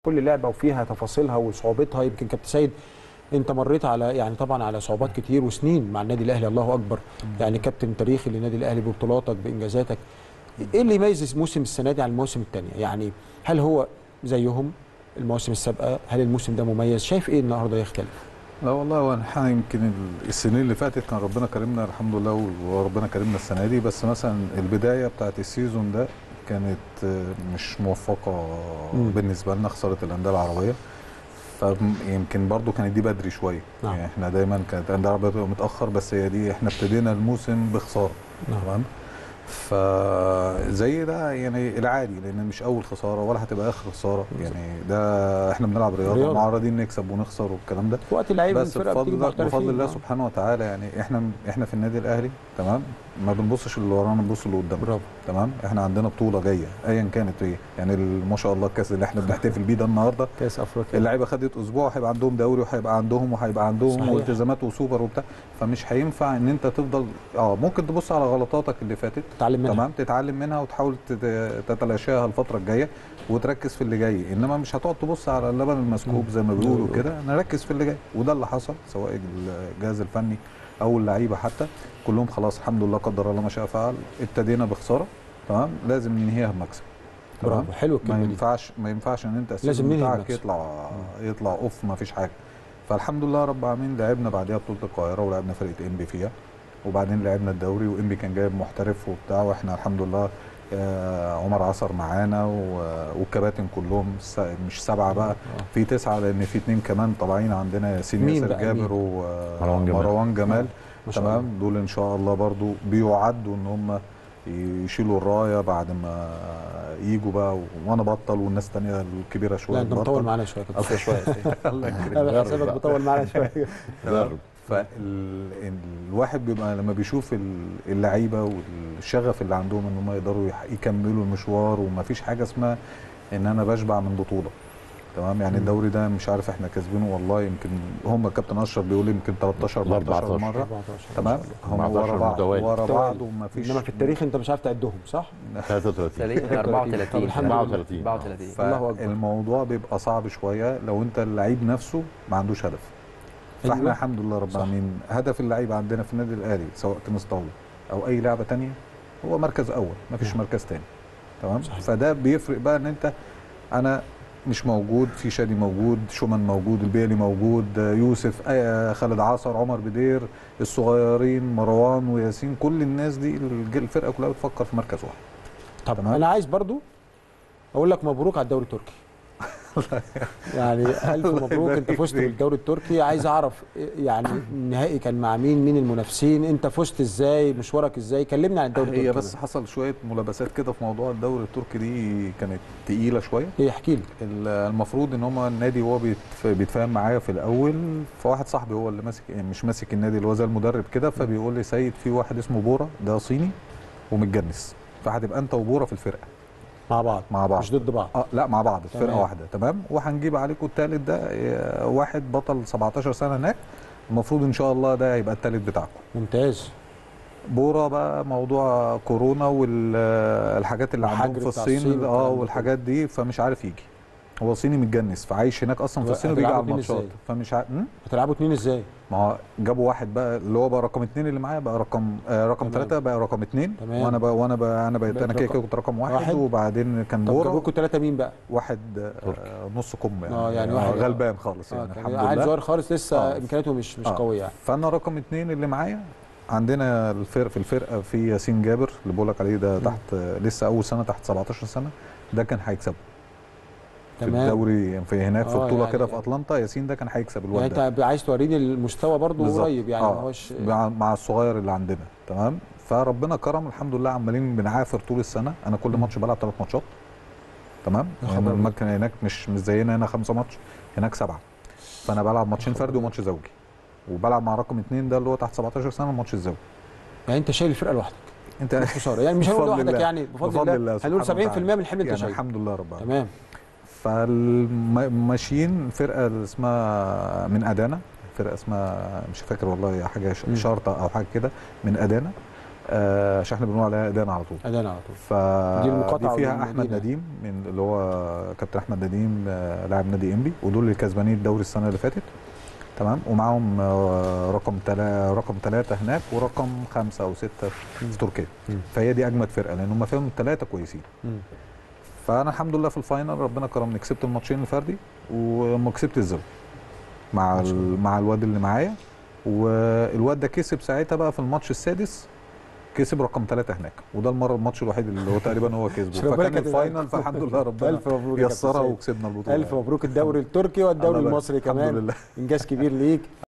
كل لعبه وفيها تفاصيلها وصعوبتها يمكن كابتن سيد انت مريت على يعني طبعا على صعوبات كتير وسنين مع النادي الاهلي الله اكبر يعني كابتن تاريخي للنادي الاهلي ببطولاتك بانجازاتك ايه اللي يميز موسم السنه دي عن المواسم الثانيه يعني هل هو زيهم المواسم السابقه هل الموسم ده مميز شايف ايه النهارده يختلف لا والله هو احنا يمكن ال- السنين اللي فاتت كان ربنا كرمنا الحمد لله وربنا كرمنا السنه دي بس مثلا البدايه بتاعت السيزون ده كانت آه، مش موفقه مم. بالنسبه لنا خساره الانديه العربيه فيمكن برضو كانت دي بدري شويه نعم. يعني احنا دايما كانت الانديه العربيه بتبقى متاخر بس هي دي احنا ابتدينا الموسم بخساره نعم. تمام فزي ده يعني العادي لان مش اول خساره ولا هتبقى اخر خساره يعني ده احنا بنلعب رياضه رياضة. ومعرضين نكسب ونخسر والكلام ده وقت اللعيبه بس الفرقه بتيجي بفضل محترفين بفضل الله آه. سبحانه وتعالى يعني احنا احنا في النادي الاهلي تمام ما بنبصش اللي ورانا بنبص اللي قدامنا برافو تمام احنا عندنا بطوله جايه ايا كانت ايه يعني ال- ما شاء الله الكاس اللي احنا بنحتفل بيه ده النهارده كاس افريقيا اللعيبه خدت اسبوع وهيبقى عندهم دوري وهيبقى عندهم وهيبقى عندهم صحيح. والتزامات وسوبر وبتاع فمش هينفع ان انت تفضل اه ممكن تبص على غلطاتك اللي فاتت تعلم منها تمام تتعلم منها وتحاول تت- تتلاشاها الفتره الجايه وتركز في اللي جاي انما مش هتقعد تبص على اللبن المسكوب زي ما بيقولوا كده نركز في اللي جاي وده اللي حصل سواء الجهاز الفني او اللعيبه حتى كلهم خلاص الحمد لله قدر الله ما شاء فعل ابتدينا بخساره تمام لازم ننهيها بمكسب تمام برافو حلو ما الكلمه دي ينفعش ما ينفعش ان انت لازم السيزون ننهي بتاعك بمكسب. يطلع يطلع اوف ما فيش حاجه فالحمد لله رب العالمين لعبنا بعديها بطوله القاهره ولعبنا فرقه ام بي فيها وبعدين لعبنا الدوري وام بي كان جايب محترف وبتاع واحنا الحمد لله آه، عمر عصر معانا و- والكباتن كلهم س- مش سبعه بقى في تسعه لان في اتنين كمان طالعين عندنا ياسين مين ياسر بقى؟ جابر مروان جمال. ومروان جمال ما شاء الله. تمام دول ان شاء الله برضو بيعدوا ان هم يشيلوا الرايه بعد ما يجوا بقى وانا بطل والناس الثانيه الكبيره شويه لا انت تبطل. مطول معانا شويه كابتن اصل شويه الله يكرمك انا حسابك مطول معانا شويه جرب فالواحد بيبقى لما بيشوف ال- اللعيبه والشغف اللي عندهم ان هم يقدروا يح- يكملوا المشوار ومفيش حاجه اسمها ان انا بشبع من بطوله تمام يعني مم. الدوري ده مش عارف احنا كاسبينه والله يمكن هم كابتن اشرف بيقول يمكن 13 14 14. مره 14 تمام هم 14 ورا بعض متوالي. ورا بعض متوالي. ومفيش انما في التاريخ انت مش عارف تعدهم صح؟ 33 تقريبا 34 طب الحمد لله. 34 34 الله أكبر. فالموضوع بيبقى صعب شويه لو انت اللعيب نفسه ما عندوش هدف فاحنا أيوة. الحمد لله رب صح. العالمين هدف اللعيب عندنا في النادي الاهلي سواء تنس طاوله او اي لعبه تانية هو مركز اول ما فيش نعم. مركز تاني تمام صحيح. فده بيفرق بقى ان انت انا مش موجود في شادي موجود شومان موجود البيلي موجود يوسف آه، خالد عصر عمر بدير الصغيرين مروان وياسين كل الناس دي الج- الفرقه كلها بتفكر في مركز واحد طب تمام. انا عايز برضو اقول لك مبروك على الدوري التركي يعني الف مبروك انت يبارك فزت فيك. بالدوري التركي عايز اعرف يعني النهائي كان مع مين مين المنافسين انت فزت ازاي مشوارك ازاي كلمنا عن الدوري هي التركي بس حصل شويه ملابسات كده في موضوع الدوري التركي دي كانت تقيله شويه ايه احكي لي ال- المفروض ان هم النادي وهو بيتف- بيتفاهم معايا في الاول فواحد صاحبي هو اللي ماسك يعني مش ماسك النادي اللي هو زي المدرب كده فبيقول لي سيد في واحد اسمه بورا ده صيني ومتجنس فهتبقى انت وبورا في الفرقه مع بعض مع بعض مش ضد بعض اه لا مع بعض في فرقه تمام. واحده تمام وهنجيب عليكم الثالث ده آه، واحد بطل 17 سنه هناك المفروض ان شاء الله ده هيبقى الثالث بتاعكم ممتاز بورا بقى موضوع كورونا والحاجات اللي والحجر عندهم في بتاع الصين الصين اه والكلام ده والحاجات دي فمش عارف يجي هو صيني متجنس فعايش هناك اصلا في هو الصين وبيجي على هتلعبوا اتنين الماتشات ازاي؟ فمش عارف هتلعبوا اتنين ازاي؟ ما هو جابوا واحد بقى اللي هو بقى رقم اثنين اللي معايا بقى رقم آه رقم تمام. ثلاثه بقى رقم اثنين تمام. وانا بقى وانا بقى انا بقيت بقيت انا كده رقم- كده كنت رقم واحد, واحد. وبعدين كان طب بورا جابوا لكم ثلاثه مين بقى؟ واحد آه نص كم يعني اه يعني واحد غلبان خالص اه يعني كان الحمد عيل لله صغير خالص لسه آه. امكانياته مش مش آه. قويه يعني فانا رقم اثنين اللي معايا عندنا الفرق في الفرقه في ياسين جابر اللي بقول لك عليه ده مم. تحت لسه اول سنه تحت 17 سنه ده كان هيكسبه في تمام الدوري في هناك في آه، بطوله يعني- كده في اتلانتا ياسين ده كان هيكسب يعني الواد انت ده عايز توريني المستوى برضو بالظبط. قريب يعني ما آه. هوش مع, مع الصغير اللي عندنا تمام فربنا كرم الحمد لله عمالين بنعافر طول السنه انا كل مم. ماتش بلعب ثلاث ماتشات تمام يا يعني خبر أبيض. المكان هناك مش مش زينا هنا خمسه ماتش هناك سبعه فانا بلعب ماتشين خبر فردي وماتش زوجي وبلعب مع رقم اثنين ده اللي هو تحت 17 سنه الماتش الزوجي يعني انت شايل الفرقه لوحدك انت مش خساره يعني مش هنقول بفضل لوحدك الله. يعني بفضل, بفضل الله, الله هنقول 70% سبحانه وتعالى. من الحمل انت يعني شايله الحمد لله رب العالمين تمام فماشيين فرقه اللي اسمها من ادانا فرقه اسمها مش فاكر والله حاجه ش- مم. شرطه او حاجه كده من ادانا آه عشان احنا بنقول عليها ايدان على طول ادانا على طول ف دي المقاطعة دي فيها والمدينة. احمد نديم من اللي هو كابتن احمد نديم آه، لاعب نادي انبي ودول اللي كسبانين الدوري السنه اللي فاتت تمام ومعاهم آه، رقم تلا رقم ثلاثه هناك ورقم خمسه او سته في تركيا مم. فهي دي اجمد فرقه لان هم فيهم ثلاثه كويسين مم. فانا الحمد لله في الفاينل ربنا كرمني كسبت الماتشين الفردي وما كسبت الزل مع ما شاء ال- مع الواد اللي معايا والواد ده كسب ساعتها بقى في الماتش السادس كسب رقم ثلاثة هناك وده المرة الماتش الوحيد اللي هو تقريبا هو كسبه ربنا فكان كاتب الفاينل لك. فالحمد لله ربنا الف مبروك يا كابتن يسرها سيد. وكسبنا البطولة الف مبروك الدوري التركي والدوري الله يبارك. المصري الحمد كمان لله انجاز كبير ليك